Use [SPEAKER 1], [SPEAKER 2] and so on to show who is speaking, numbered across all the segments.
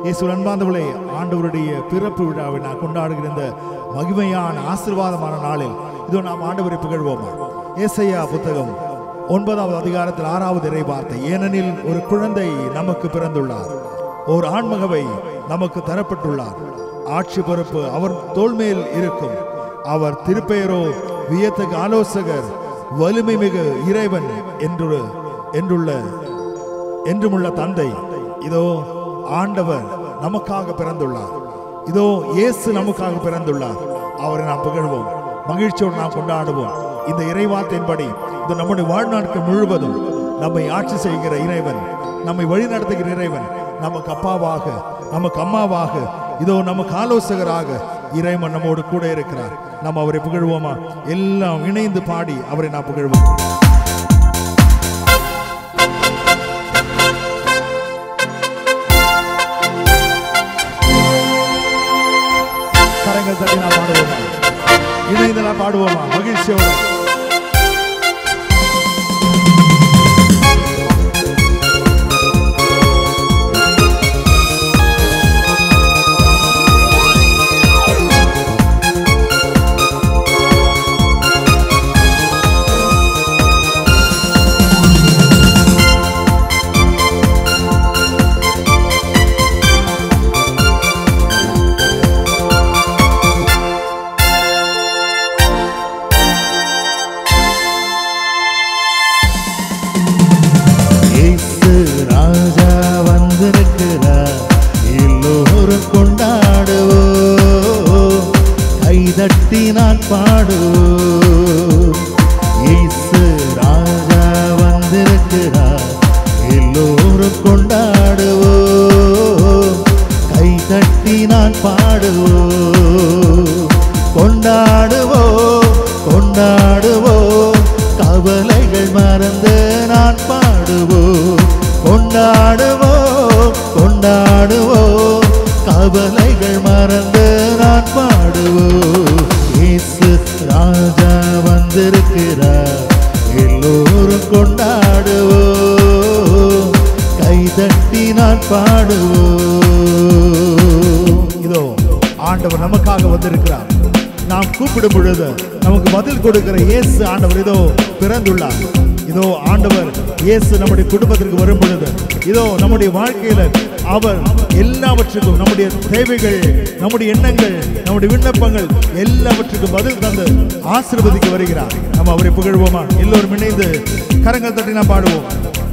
[SPEAKER 1] இயேசு அன்பாந்தவளே ஆண்டவருடைய பிறப்பு விழாவை நான் கொண்டாடுகிற இந்த மகிமையான ஆசீர்வாதமான நாளில் இதோ நாம் ஆண்டவரை புகழ்வோமா ஏசையா புத்தகம் ஒன்பதாவது அதிகாரத்தில் ஆறாவது இறை வார்த்தை ஏனெனில் ஒரு குழந்தை நமக்கு பிறந்துள்ளார் ஒரு ஆண்மகவை நமக்கு தரப்பட்டுள்ளார் ஆட்சி பொறுப்பு அவர் தோள்மேல் இருக்கும் அவர் திருப்பெயரோ வியத்தகு ஆலோசகர் வலிமை மிகு இறைவன் என்று என்றுள்ள என்றுமுள்ள தந்தை இதோ ஆண்டவர் நமக்காக பிறந்துள்ளார் இதோ இயேசு நமக்காக பிறந்துள்ளார் அவரை நாம் புகழ்வோம் மகிழ்ச்சியோடு நாம் கொண்டாடுவோம் இந்த இறைவார்த்தையின்படி இந்த நம்முடைய வாழ்நாட்கள் முழுவதும் நம்மை ஆட்சி செய்கிற இறைவன் நம்மை வழிநடத்துகிற இறைவன் நமக்கு அப்பாவாக நமக்கு அம்மாவாக இதோ நமக்கு ஆலோசகராக இறைவன் நம்மோடு கூட இருக்கிறார் நாம் அவரை புகழ்வோமா எல்லாம் இணைந்து பாடி அவரை நாம் புகழ்வோம் கரங்கள் தட்டி நாம் பாடுவோமா இணைந்து நாம் பாடுவோமா மகிழ்ச்சியோடு
[SPEAKER 2] இயேசு ராஜா வந்திருக்கிறார் எல்லோரும் கொண்டாடுவோம் கைதட்டி நான் பாடுவோம் இயேசு ராஜா வந்திருக்கிறார் எல்லோரும் கொண்டாடுவோம் கைதட்டி நான் பாடுவோம் கொண்டாடுவோம் கொண்டாடுவோம் கவலைகள் மறந்து நான் பாடுவோம் கொண்டாடுவோம் கொண்டாடுவோம் கவலைகள் மறந்து நான் பாடுவோம் இயேசு ராஜா வந்திருக்கிறார் எல்லோரும் கொண்டாடுவோம் கைதட்டி நான் பாடுவோம்
[SPEAKER 1] இதோ ஆண்டவர் நமக்காக வந்திருக்கிறார் நாம் கூப்பிடும் பொழுது நமக்கு பதில் கொடுக்கிற இயேசு ஆண்டவர் இதோ பிறந்துள்ளார் இதோ ஆண்டவர் இயேசு நம்முடைய குடும்பத்திற்கு வரும் பொழுது இதோ நம்முடைய வாழ்க்கையில அவர் எல்லாவற்றுக்கும் நம்முடைய தேவைகள் நம்முடைய எண்ணங்கள் நம்முடைய விண்ணப்பங்கள் எல்லாவற்றுக்கும் பதில் தந்து ஆசீர்வதிக்க வருகிறார் நம்ம அவரை புகழ்வோமா எல்லோரும் இணைந்து கரங்கள் தட்டி நாம் பாடுவோம்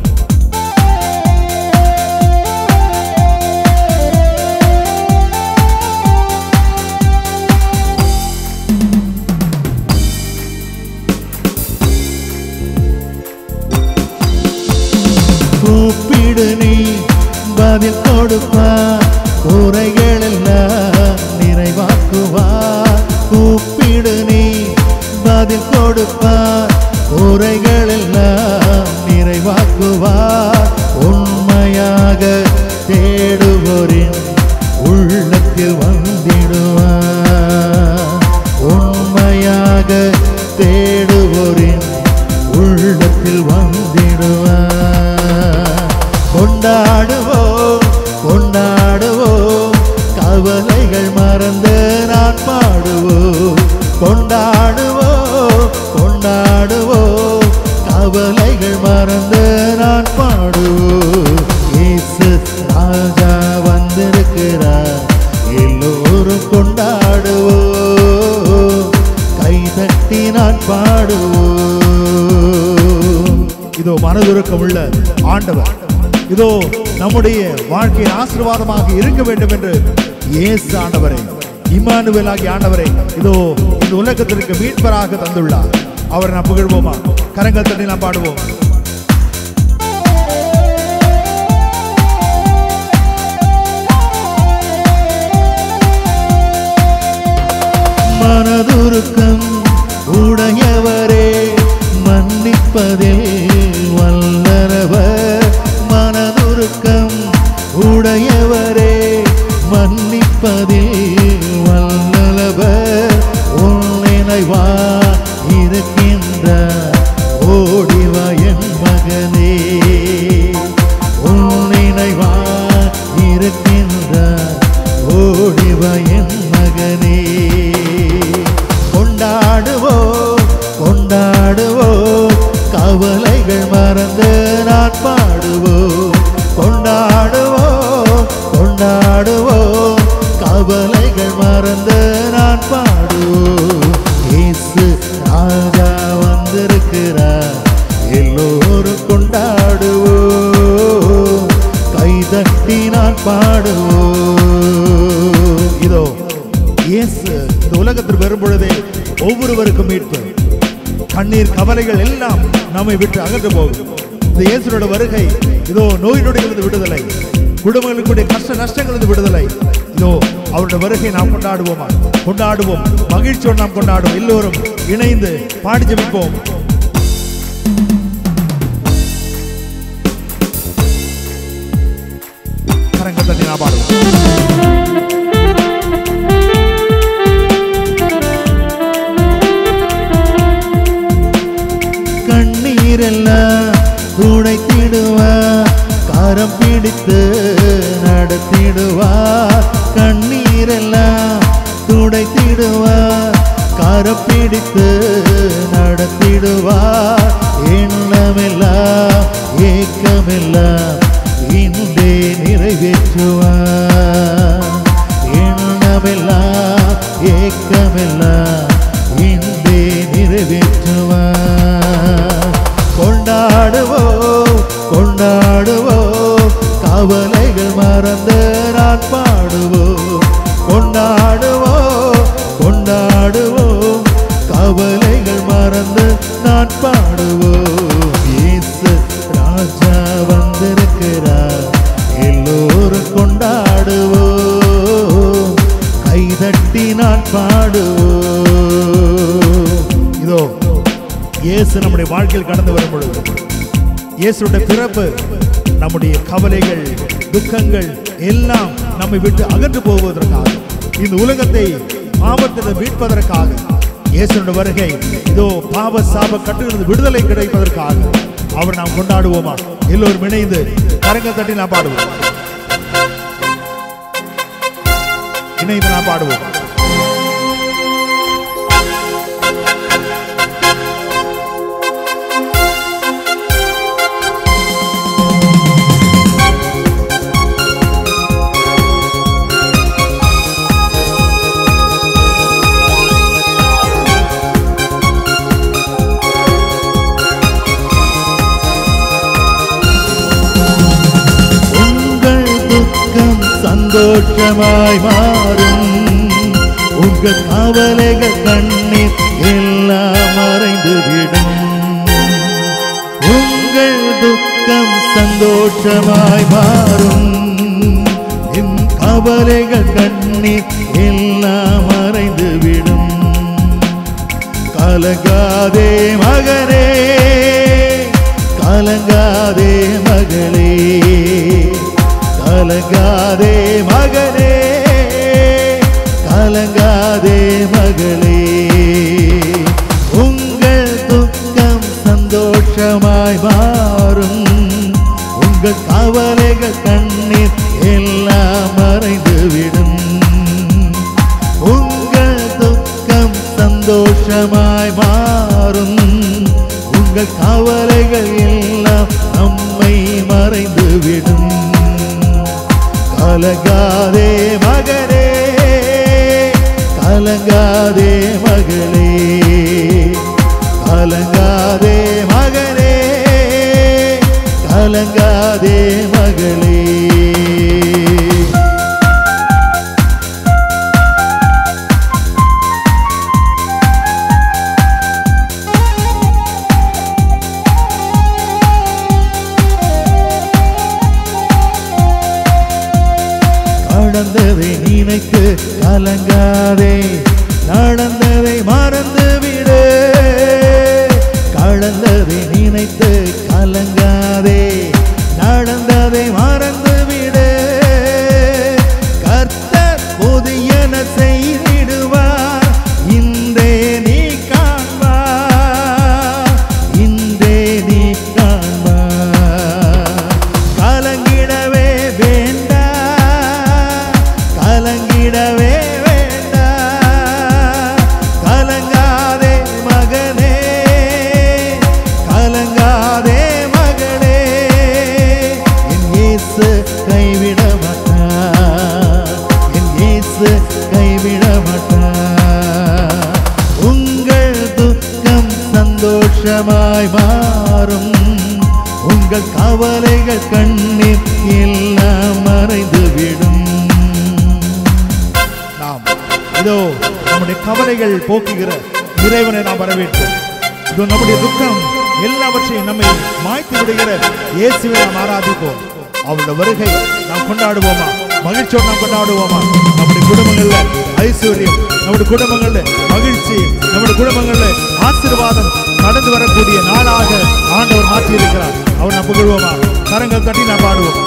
[SPEAKER 2] கூப்பிடு நீ பதில் கொடுப்பார் குறைகள் எல்லாம் நிறைவாக்குவார் கூப்பிடு நீ பதில் கொடுப்பார் குறைகள் எல்லாம் நிறைவாக்குவார் உண்மையாக தேடுவோரின் உள்ளத்தில் வந்திடுவார் உண்மையாக தேடுவோரின் உள்ளத்தில் வந்திடுவார் கொண்டாடுவோம் கொண்டாடுவோம் கவலைகள் மறந்து நான் பாடுவோம் கொண்டாடுவோம் கொண்டாடுவோம் கவலைகள் மறந்து நான் பாடுவோம் இயேசு ராஜா வந்திருக்கிறார் எல்லோரும் கொண்டாடுவோம் கைதட்டி நான் பாடுவோம்
[SPEAKER 1] இதோ மனதுருக்கம் உள்ள ஆண்டவர் இதோ நம்முடைய வாழ்க்கையின் ஆசீர்வாதமாக இருக்க வேண்டும் என்று இயேசு ஆண்டவரை இம்மானுவேலாகிய ஆண்டவரை இதோ இந்த உலகத்திற்கு மீட்பராக தந்துள்ளார் அவரை நாம் புகழ்வோமா கரங்கள் தட்டி நாம் பாடுவோம்
[SPEAKER 2] மனதுருக்கம் உடையவரே மன்னிப்பதில் வல்லரவர் மனதுருக்கம் உடையவரே மன்னிப்பதில் வல்லவர் உன் நினைவா இருக்கின்ற ஓடிவா என் மகனே உன் நினைவா இருக்கின்ற ஓடிவா என் மகனே கொண்டாடுவோம் கொண்டாடுவோம் கவலைகள் மறந்து நான் பாடுவோம் கொண்டாடுவோம் கொண்டாடுவோம் கவலைகள் மறந்து நான் பாடுவோம் இயேசு ராஜா வந்திருக்கிறார் எல்லோரும் கொண்டாடுவோம் கைதட்டி நான் பாடுவோம்
[SPEAKER 1] இதோ இயேசு இந்த உலகத்தில் வரும் பொழுதே ஒவ்வொருவருக்கும் மீட்பு கண்ணீர் கவலைகள் எல்லாம் நம்மை விட்டு அகன்று போகும் இந்த இயேசுனோட வருகை இதோ நோய் நொடிகளிலிருந்து விடுதலை குடும்பங்களுக்குடைய கஷ்ட நஷ்டங்களிலிருந்து விடுதலை இதோ அவருடைய வருகை நாம் கொண்டாடுவோமா கொண்டாடுவோம் மகிழ்ச்சியோடு நாம் கொண்டாடுவோம் எல்லோரும் இணைந்து பாடி ஜெபிப்போம் கரங்கள் தட்டி நான் பாடுவோம்
[SPEAKER 2] கண்ணீரெல்லாம் துடைத்திடுவா கரம் பிடித்து நடத்திடுவா கண்ணீரெல்லாம் துடைத்திடுவா கரம் பிடித்து நடத்திடுவா எண்ணமெல்லாம் ஏக்கமெல்லாம் இன்றே நிறைவேற்றுவா எண்ணமெல்லாம் ஏக்கமெல்லாம் இன்றே நிறைவேற்றுவா கொண்டாடுவோம் கொண்டாடுவோம் கவலைகள் மறந்து நான் பாடுவோம் கொண்டாடுவோம் கொண்டாடுவோம் கவலைகள் மறந்து நான் பாடுவோம் இயேசு ராஜா வந்திருக்கிறார் எல்லோரும் கொண்டாடுவோம் கைதட்டி நான் பாடுவோம்
[SPEAKER 1] இதோ இயேசு நம்முடைய வாழ்க்கையில் கடந்து வரும் பொழுது இயேசுடைய பிறப்பு நம்முடைய கவலைகள் துக்கங்கள் எல்லாம் நம்மை விட்டு அகன்று போவதற்காக இந்த உலகத்தை பாவத்தில் மீட்பதற்காக இயேசுடைய வருகை இதோ பாவ சாப கட்டுகிறது விடுதலை கிடைப்பதற்காக அவர் நாம் கொண்டாடுவோமா எல்லோரும் இணைந்து கரங்கள் தட்டி நாம் பாடுவோம் இணைந்து நாம் பாடுவோம்
[SPEAKER 2] உங்கள் துக்கம் சந்தோஷமாய் மாறும் உங்கள் கவலைகள் கண்ணீர் எல்லாம் மறைந்துவிடும் உங்கள் துக்கம் சந்தோஷமாய் மாறும் என் கவலைகள் கண்ணீர் எல்லாம் மறைந்துவிடும் கலங்காதே மகனே கலங்காதே மகளே கலங்காதே மகனே கலங்காதே மகளே உங்கள் துக்கம் சந்தோஷமாய் மாறும் உங்கள் கவலைகள் கண்ணீர் எல்லாம் மறைந்துவிடும் உங்கள் துக்கம் சந்தோஷமாய் மாறும் உங்கள் கவலைகள் எல்லாம் நம்மை மறைந்துவிடும் கலங்காதே மகனே கலங்காதே மகளே கலங்காதே மகனே கலங்காதே மகளே கடந்ததை நினைத்து கலங்காதே நடந்ததை மறந்து விடு கடந்ததை நினைத்து கலங்காதே நடந்ததை மறந்து விடு கர்த்தர் புதியன செய்திடுவார் இன்றே நீ காண்பார் இன்றே நீ காண்பார் கலங்கிடவே வேண்டாம் கலங்கி கலங்கிடவே வேண்டாம் கலங்காதே மகனே கலங்காதே மகளே என் இயேசு கைவிட மாட்டார் என் இயேசு கைவிட மாட்டார் உங்கள் துக்கம் சந்தோஷமாய் மாறும் உங்கள் கவலைகள் கண்ணீர் எல்லாம் மறைந்துவிடும்
[SPEAKER 1] நாம் இதோ நம்முடைய கவலைகள் போக்குகிற இறைவனை நாம் வரவேற்றோம் இதோ நம்முடைய துக்கம் எல்லாவற்றையும் நம்மை மாய்த்து விடுகிற இயேசுவை நாம் ஆராதிப்போம் அவருடைய வருகை நாம் கொண்டாடுவோமா மகிழ்ச்சியோடு நாம் கொண்டாடுவோமா நம்முடைய குடும்பங்கள்ல ஐஸ்வர்யம் நம்முடைய குடும்பங்கள்ல மகிழ்ச்சி நம்முடைய குடும்பங்கள்ல ஆசீர்வாதம் கடந்து வரக்கூடிய நாளாக ஆண்டவர் மாற்றி இருக்கிறார் அவர் நாம் புகழ்வோமா கரங்கள் தட்டி நாம் பாடுவோம்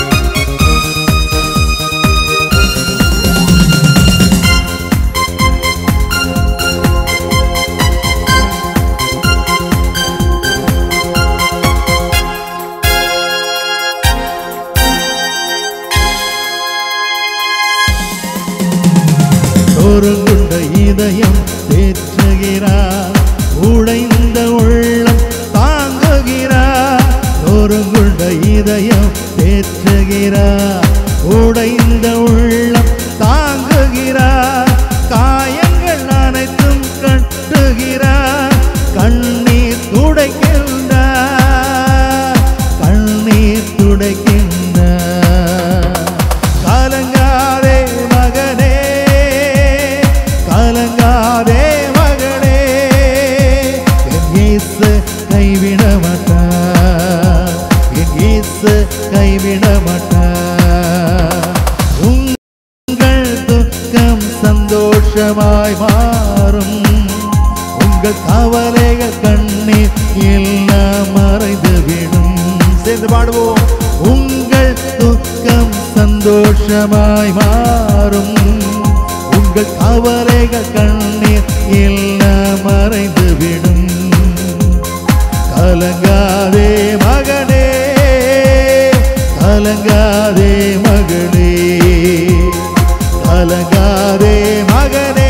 [SPEAKER 2] சோறுங்குண்ட இதயம் தேற்றுகிறார் உடைந்த உள்ளம் தாங்குகிறார் சோறுங்குண்ட இதயம் தேற்றுகிறார் உடைந்த உள்ளம் தாங்குகிறார் காயங்கள் அனைத்தும் கட்டுகிறார் கண்ணீர் துடைக்கின்றார் கண்ணீர் துடைக்கின்றார் கலங்காதே மகனே கலங்காதே மகளே என் இயேசு கைவிட மாட்டார் என் இயேசு கைவிட மாட்டார் உங்கள் துக்கம் சந்தோஷமாய் மாறும் உங்கள் கவலைகள் கண்ணீர் எல்லாம் மறைந்துவிடும்
[SPEAKER 1] சேர்ந்து பாடுவோம்
[SPEAKER 2] உங்கள் துக்கம் சந்தோஷமாய் மாறும் உங்கள் கவலைகள் கண்ணீர் எல்லாம் மறைந்துவிடும் கலங்காதே மகனே கலங்காதே மகளே கலங்காதே மகனே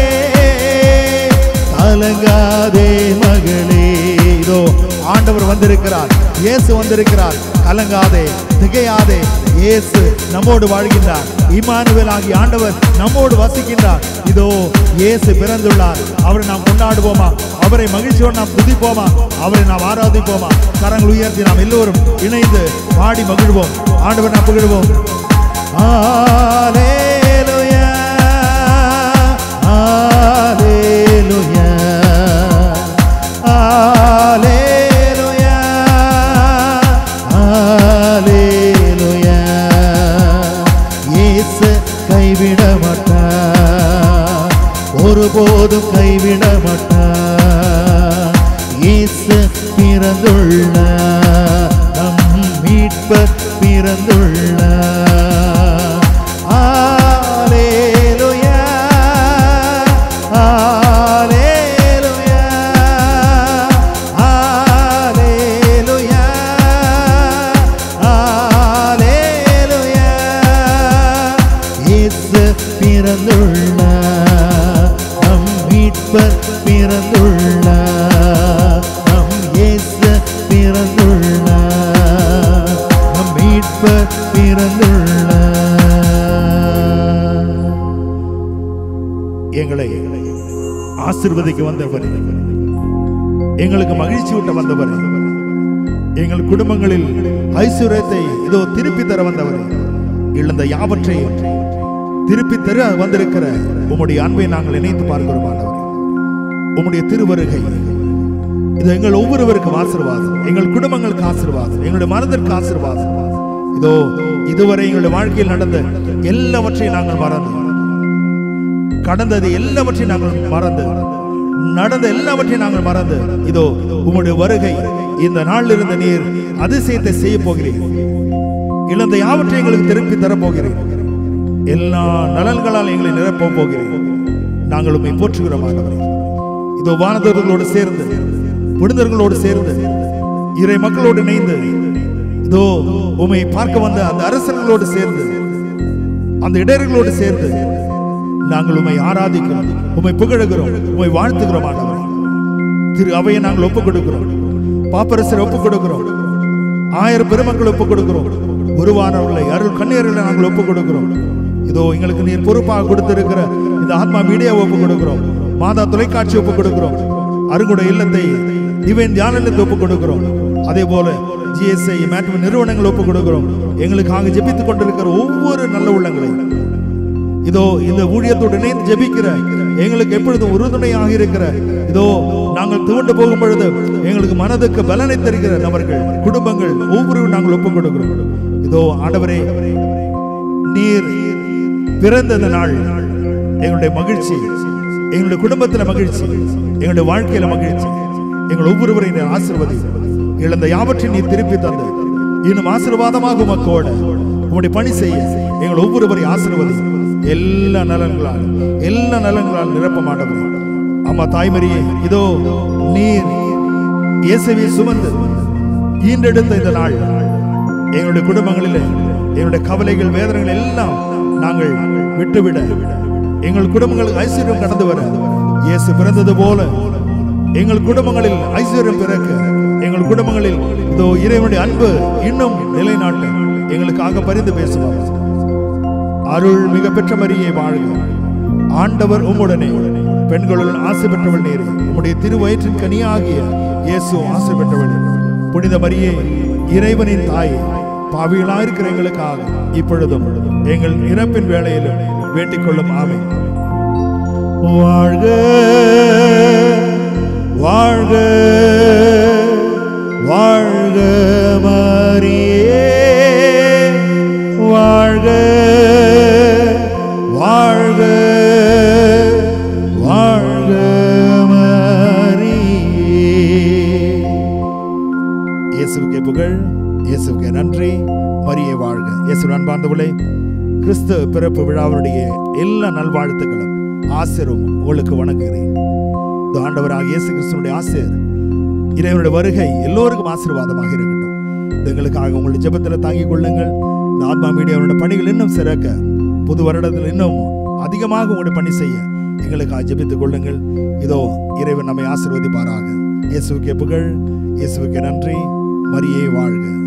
[SPEAKER 2] கலங்காதே மகளே
[SPEAKER 1] இதோ ஆண்டவர் வந்திருக்கிறார் இயேசு வந்திருக்கிறார் கலங்காதே திகையாதே இயேசு நம்மோடு வாழ்கின்றார் இமானுவேல் ஆகிய ஆண்டவர் நம்மோடு வசிக்கின்றார் இதோ இயேசு பிறந்துள்ளார் அவரை நாம் கொண்டாடுவோமா அவரை மகிழ்ச்சியோடு நாம் துதிப்போமா அவரை நாம் ஆராதிப்போமா கரங்கள் உயர்த்தி நாம் எல்லோரும் இணைந்து பாடி மகிழ்வோம் ஆண்டவர் நாம் புகழ்வோம்
[SPEAKER 2] Hallelujah. Hallelujah. Hallelujah. Hallelujah. இயேசு கைவிட மாட்டார் ஒருபோதும் கைவிட மாட்டார் இயேசு பிறந்துள்ளார் நம் மீட்பர் பிறந்துள்ளார் Hallelujah. Hallelujah. Hallelujah. Hallelujah. இயேசு பிறந்துள்ளார் நம் மீட்பர் பிறந்துள்ளார் நம் இயேசு பிறந்துள்ளார் நம் மீட்பர் பிறந்துள்ளார்
[SPEAKER 1] எங்களை ஆசிர்வதிக்க வந்தவர் எங்களுக்கு மகிழ்ச்சி ஊட்ட வந்தவர் எங்கள் குடும்பங்களில் ஐஸ்வர்யத்தை இதோ திருப்பி தர வந்தவர் இழந்த யாவற்றை திருப்பி தர வந்திருக்கிற உம்முடைய அன்பை நாங்கள் நினைத்து பார்க்கிறோம் ஆண்டவரே உம்முடைய திருவருகை இது எங்கள் ஒவ்வொருவருக்கும் ஆசீர்வாதம் எங்கள் குடும்பங்களுக்கு ஆசீர்வாதம் எங்களுடைய மனதிற்கு ஆசீர்வாதம் இதோ இதுவரை எங்களுடைய வாழ்க்கையில் நடந்த எல்லாவற்றையும் நாங்கள் மறந்தோம் கடந்தது எல்லாவற்றையும் நாங்கள் மறந்து நடந்த எல்லாவற்றையும் நாங்கள் மறந்து இதோ உம்முடைய வருகை இந்த நாளில் இருந்த நீர் அதிசயத்தை செய்ய போகிறேன் இழந்த யாவற்றை எங்களுக்கு திருப்பி தரப்போகிறேன் எல்லா நலன்களால் எங்களை நிரப்பப் போகிறேன் நாங்கள் உம்மை போற்றுகிறோம் ஆண்டவரே இதோ வானதர்களோடு சேர்ந்து புனிதர்களோடு சேர்ந்து இறை மக்களோடு இணைந்து இதோ உம்மை பார்க்க வந்த அந்த அரசர்களோடு சேர்ந்து அந்த இடர்களோடு சேர்ந்து நாங்கள் உம்மை ஆராதிக்கிறோம் உம்மை புகழுகிறோம் உம்மை வாழ்த்துகிறோம் ஆண்டவரே திரு அவையை நாங்கள் ஒப்புக் கொடுக்கிறோம் பாப்பரசரை ஒப்புக் கொடுக்கிறோம் ஆயிரம் பெருமக்கள் ஒப்புக் கொடுக்கிறோம் உருவானவர்களை அருள் கண்ணீர்களை நாங்கள் ஒப்புக் கொடுக்கிறோம் இதோ எங்களுக்கு நீர் பொறுப்பாக கொடுத்திருக்கிற இந்த ஆத்மா மீடியா ஒப்புக் கொடுக்கிறோம் மாதா தொலைக்காட்சி ஒப்புக் கொடுக்கிறோம் அருங்குட இல்லத்தை டிவைன் தியான இல்லத்தை ஒப்புக் கொடுக்கிறோம் அதே போல ஜிஎஸ்ஐ மேட்ம நிறுவனங்கள் ஒப்புக் கொடுக்கிறோம் எங்களுக்காக ஜெபித்துக் கொண்டிருக்கிற ஒவ்வொரு நல்ல உள்ளங்களையும் இதோ இந்த ஊழியத்தோடு இணைந்து ஜெபிக்கிற எங்களுக்கு எப்பொழுதும் உறுதுணையாக இருக்கிற இதோ நாங்கள் துவண்டு போகும் பொழுது எங்களுக்கு மனதுக்கு பலனை தருகிற நபர்கள் குடும்பங்கள் ஒவ்வொரு நாங்கள் ஒப்புக் கொடுக்கிறோம் இதோ ஆண்டவரே நீர் பிறந்த இந்த நாள் எங்களுடைய மகிழ்ச்சி எங்களுடைய குடும்பத்துல மகிழ்ச்சி எங்களுடைய வாழ்க்கையில மகிழ்ச்சி எங்கள் ஒவ்வொருவரையும் நீர் ஆசீர்வதி இழந்த யாவற்றையும் நீர் திருப்பி தந்து இன்னும் ஆசீர்வாதமாக உமக்கோட உம்முடைய பணி செய்ய எங்கள் ஒவ்வொருவரையும் ஆசீர்வதி எல்லா நலன்களால் எல்லா நலன்களால் நிரப்ப மாட்டவரே அம்மா தாய்மரியே இதோ நீர் இயேசுவை சுமந்து ஈண்டெடுத்த இந்த நாள் எங்களுடைய குடும்பங்களில் எங்களுடைய கவலைகள் வேதனைகள் எல்லாம் நாங்கள் விட்டுவிட எங்கள் குடும்பங்களுக்கு ஐஸ்வர்யம் கடந்து வர இயேசு பிறந்தது போல எங்கள் குடும்பங்களில் ஐஸ்வர்யம் பிறக்க எங்கள் குடும்பங்களில் இதோ இறைவனுடைய அன்பு இன்னும் நிலைநாட்ட எங்களுக்காக பரிந்து பேசுவார் அருள் மிக பெற்ற மரியை வாழ்க ஆண்டவர் உம்முடனே பெண்களுடன் ஆசை பெற்றவள் நேரே உம்முடைய திருவயிற்றின் கனியாகிய இயேசு ஆசை பெற்றவள் புனித மரியே இறைவனின் தாயே பாவிகளாயிருக்கிற எங்களுக்காக இப்பொழுதும் எங்கள் இறப்பின் வேளையிலும் வேண்டிக் கொள்ளும் ஆமை
[SPEAKER 2] வாழ்க வாழ்க வாழ்க மரியே வாழ்க வாழ்க வாழ்க மரியே
[SPEAKER 1] இயேசுவுக்கே புகழ் இயேசுவுக்கே நன்றி மரியே வாழ்க இயேசு அன்பார்ந்தவளே கிறிஸ்து பிறப்பு விழாவினுடைய எல்லா நல்வாழ்த்துக்களும் ஆசிரும் உங்களுக்கு வணங்குகிறேன் இந்த ஆண்டவராக இயேசு கிறிஸ்துனுடைய ஆசிர் இறைவனுடைய வருகை எல்லோருக்கும் ஆசீர்வாதமாக இருக்கட்டும் இது எங்களுக்காக உங்களுடைய ஜெபத்தில் தாங்கிக் கொள்ளுங்கள் இந்த ஆத்மா மீடியாவுடைய பணிகள் இன்னும் சிறக்க புது வருடத்தில் இன்னும் அதிகமாக உங்களுடைய பணி செய்ய எங்களுக்காக ஜெபித்துக் கொள்ளுங்கள் இதோ இறைவன் நம்மை ஆசீர்வதிப்பாராக இயேசுவுக்கே புகழ் இயேசுவுக்கே நன்றி மரியே வாழ்க